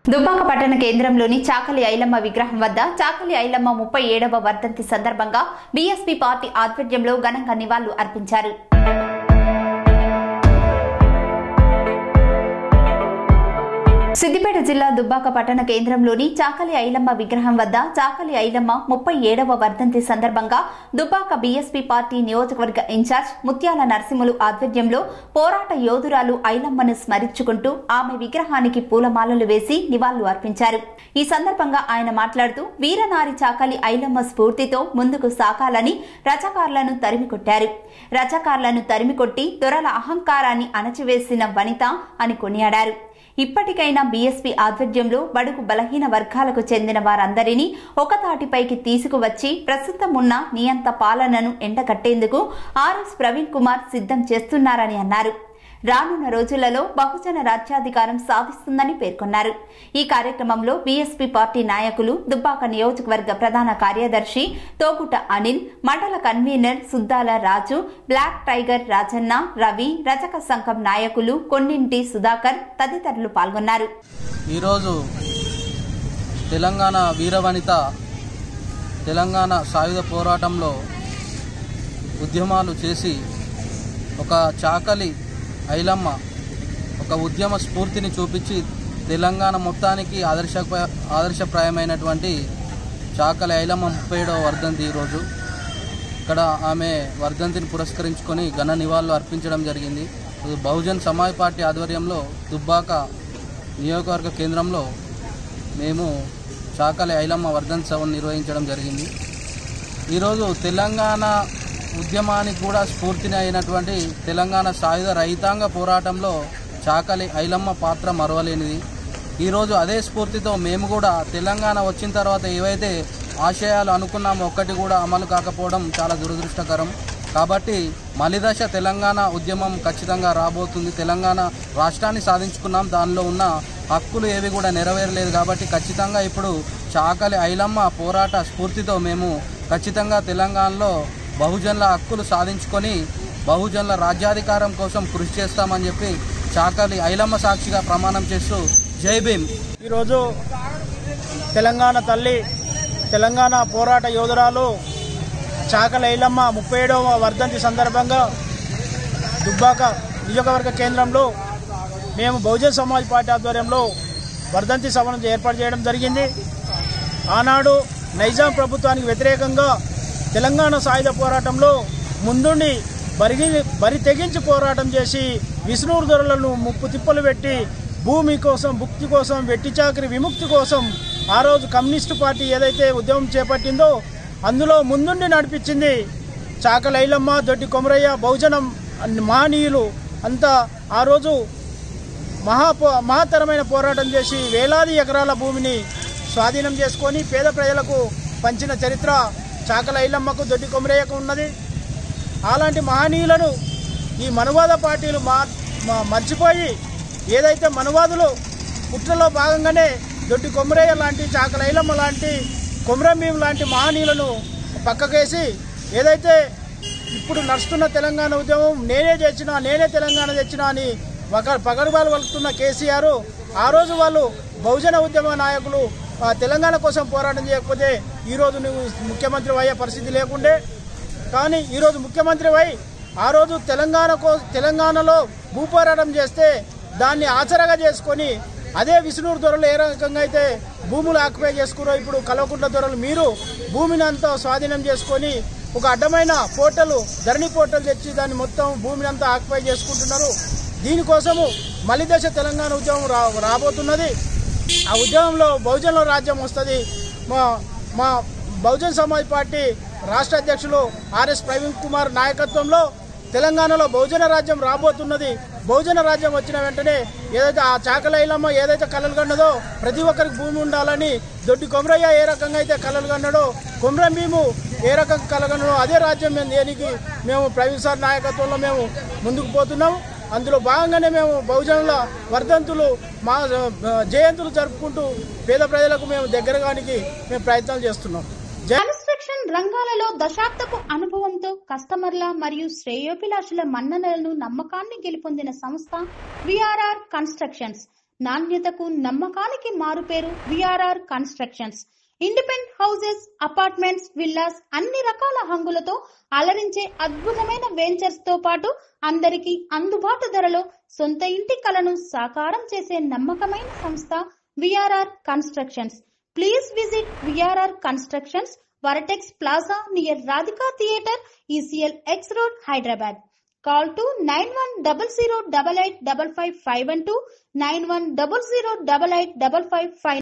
దుబ్బాక పట్టణ కేంద్రంలోని చాకలి ఐలమ్మ విగ్రహం వద్ద చాకలి ఐలమ్మ ముప్పై ఏడవ వర్ధంతి సందర్భంగా బీఎస్పీ పార్టీ ఆధ్వర్యంలో ఘనంగా నివాళులు అర్పించారు సిద్దిపేట జిల్లా దుబ్బాక పట్టణ కేంద్రంలోని చాకలి ఐలమ్మ విగ్రహం వద్ద చాకలి ఐలమ్మ ముప్పై ఏడవ వర్ధంతి సందర్భంగా దుబ్బాక బీఎస్పీ పార్టీ నియోజకవర్గ ఇన్ఛార్జ్ ముత్యాల నరసింహులు ఆధ్వర్యంలో పోరాట యోధురాలు ఐలమ్మను స్మరించుకుంటూ ఆమె విగ్రహానికి పూలమాలలు వేసి నివాళులు అర్పించారు ఈ సందర్భంగా ఆయన మాట్లాడుతూ వీరనారి చాకలి ఐలమ్మ స్ఫూర్తితో ముందుకు సాగాలని రచకారులను తరిమికొట్టారు రచకారులను తరిమికొట్టి దొరల అహంకారాన్ని అణచివేసిన వనిత అని కొనియాడారు ఇప్పటికైనా బీఎస్పీ ఆధ్వర్యంలో బడుగు బలహీన వర్గాలకు చెందిన వారందరినీ ఒకతాటిపైకి తీసుకువచ్చి ప్రస్తుతం ఉన్న నియంత పాలనను ఎండగట్టేందుకు ఆర్ఎస్ ప్రవీణ్ కుమార్ సిద్ధం చేస్తున్నారని అన్నారు రానున్న రోజులలో బహుజన రాజ్యాధికారం సాధిస్తుందని పేర్కొన్నారు ఈ కార్యక్రమంలో బీఎస్పీ పార్టీ నాయకులు దుబ్బాక నియోజకవర్గ ప్రధాన కార్యదర్శి తోగుట అనిల్ మండల convener Suddala Raju Black Tiger Rajanna Ravi రజక సంఘం నాయకులు కొన్నింటి సుధాకర్ తదితరులు పాల్గొన్నారు ఈరోజు తెలంగాణ వీరవనిత తెలంగాణ సాయుధ పోరాటంలో ఉద్యమాలు చేసి ఒక చాకలి ఐలమ్మ ఒక ఉద్యమ స్ఫూర్తిని చూపించి తెలంగాణ మొత్తానికి ఆదర్శ ఆదర్శప్రాయమైనటువంటి చాకలి ఐలమ్మ ముప్పై ఏడవ వర్ధంతి ఈరోజు ఇక్కడ ఆమె వర్ధంతిని పురస్కరించుకొని ఘన నివాళులు అర్పించడం జరిగింది బహుజన్ సమాజ్ పార్టీ ఆధ్వర్యంలో దుబ్బాక నియోజకవర్గ కేంద్రంలో మేము చాకలి ఐలమ్మ వర్ధంతి సభను నిర్వహించడం జరిగింది ఈరోజు తెలంగాణ ఉద్యమానికి కూడా స్ఫూర్తిని అయినటువంటి తెలంగాణ సాయుధ రైతాంగ పోరాటంలో చాకలి ఐలమ్మ పాత్ర మరవలేనిది ఈరోజు అదే స్ఫూర్తితో మేము కూడా తెలంగాణ వచ్చిన తర్వాత ఏవైతే ఆశయాలు అనుకున్నామో ఒక్కటి కూడా అమలు కాకపోవడం చాలా దురదృష్టకరం కాబట్టి మలిదశ తెలంగాణ ఉద్యమం ఖచ్చితంగా రాబోతుంది తెలంగాణ రాష్ట్రాన్ని సాధించుకున్నాం దానిలో ఉన్న హక్కులు ఏవి కూడా నెరవేరలేదు కాబట్టి ఖచ్చితంగా ఇప్పుడు చాకలి ఐలమ్మ పోరాట స్ఫూర్తితో మేము ఖచ్చితంగా తెలంగాణలో బహుజనుల హక్కులు సాధించుకొని బహుజనుల రాజ్యాధికారం కోసం కృషి చేస్తామని చెప్పి చాకలి ఐలమ్మ సాక్షిగా ప్రమాణం చేస్తూ జై భీమ్ ఈరోజు తెలంగాణ తల్లి తెలంగాణ పోరాట యోధురాలు చాకల ఐలమ్మ ముప్పై ఏడవ వర్ధంతి సందర్భంగా దుబ్బాక నియోజకవర్గ కేంద్రంలో మేము బహుజన్ సమాజ్ పార్టీ ఆధ్వర్యంలో వర్ధంతి సభను ఏర్పాటు చేయడం జరిగింది ఆనాడు నైజాం ప్రభుత్వానికి వ్యతిరేకంగా తెలంగాణ సాయుధ పోరాటంలో ముందుండి బరిగి బరి తెగించి పోరాటం చేసి విష్ణువు దొరలను ముప్పు తిప్పలు పెట్టి భూమి కోసం భుక్తి కోసం వెట్టి చాకరి విముక్తి కోసం ఆ రోజు కమ్యూనిస్టు పార్టీ ఏదైతే ఉద్యమం చేపట్టిందో అందులో ముందుండి నడిపించింది చాకలైలమ్మ దొడ్డి కొమరయ్య బహుజనం మహనీయులు అంతా ఆ రోజు మహా పో- మహత్తరమైన పోరాటం చేసి వేలాది ఎకరాల భూమిని స్వాధీనం చేసుకొని పేద ప్రజలకు పంచిన చరిత్ర చాకల ఐలమ్మకు దొడ్డి కొమరయ్యకు ఉన్నది అలాంటి మహనీయులను ఈ మనువాద పార్టీలు మా మా- మర్చిపోయి ఏదైతే మనువాదులు పుట్రలో భాగంగానే దొడ్డి కొమరయ్య లాంటి చాకల ఐలమ్మ లాంటి కొమరంభీం లాంటి మహనీయులను పక్కకేసి ఏదైతే ఇప్పుడు నడుస్తున్న తెలంగాణ ఉద్యమం నేనే తెచ్చినా నేనే తెలంగాణ తెచ్చినా అని ఒక పగడుబాలు వలుకుతున్న కేసీఆర్ ఆ రోజు వాళ్ళు బహుజన ఉద్యమ నాయకులు ఆ, తెలంగాణ కోసం పోరాటం చేయకపోతే ఈరోజు నువ్వు ముఖ్యమంత్రి అయ్యే పరిస్థితి లేకుండే కానీ ఈరోజు ముఖ్యమంత్రి వై ఆ రోజు తెలంగాణ కో తెలంగాణలో భూపోరాటం చేస్తే దాన్ని ఆచరగా చేసుకొని అదే విష్ణూరు దొరలు ఏ రకంగా అయితే భూములు ఆక్యుపై చేసుకురో ఇప్పుడు కలవకుంట్ల దొరలు మీరు భూమిని అంతా స్వాధీనం చేసుకొని ఒక అడ్డమైన పోర్టల్ ధరణి పోర్టల్ తెచ్చి దాన్ని మొత్తం భూమిని అంతా ఆక్యుపై చేసుకుంటున్నారు దీనికోసము మలిదశ తెలంగాణ ఉద్యమం రా రాబోతున్నది ఆ ఉద్యమంలో బహుజనుల రాజ్యం వస్తుంది మా మా బహుజన్ సమాజ్ పార్టీ రాష్ట్ర అధ్యక్షులు ఆర్ఎస్ ప్రవీణ్ కుమార్ నాయకత్వంలో తెలంగాణలో బహుజన రాజ్యం రాబోతున్నది బహుజన రాజ్యం వచ్చిన వెంటనే ఏదైతే ఆ చాకలైలమ్మ ఏదైతే కలలు కన్నదో ప్రతి ఒక్కరికి భూమి ఉండాలని దొడ్డి కొమరయ్య ఏ రకంగా అయితే కలలు కన్నాడో కొమరం భీము ఏ రకంగా కలగన్నడో అదే రాజ్యం మేము దేనికి మేము ప్రవీణ్ సార్ నాయకత్వంలో మేము ముందుకు పోతున్నాము అందులో భాగంగానే మేము బహుజనుల వర్ధంతులు మా ఆ, జయంతులు జరుపుకుంటూ పేద ప్రజలకు మేము దగ్గరగానికి మేము ప్రయత్నాలు చేస్తున్నాం జై కన్స్ట్రక్షన్ రంగాలలో దశాబ్దపు అనుభవంతో కస్టమర్ల మరియు శ్రేయోభిలాషుల మన్ననలను నమ్మకాన్ని గెలుపొందిన సంస్థ విఆర్ఆర్ కన్స్ట్రక్షన్స్ నాణ్యతకు నమ్మకానికి మారుపేరు VRR constructions independent houses apartments villas అన్ని రకాల హంగులతో అలరించే అద్భుతమైన వెంచర్స్ తో పాటు అందరికీ అందుబాటు ధరలో సొంత ఇంటి కలను సాకారం చేసే నమ్మకమైన సంస్థ VRR constructions please visit VRR constructions Vertex plaza near Radhika theatre ECIL X road Hyderabad call to nine one double zero double eight double five five one two nine one double zero double eight double five five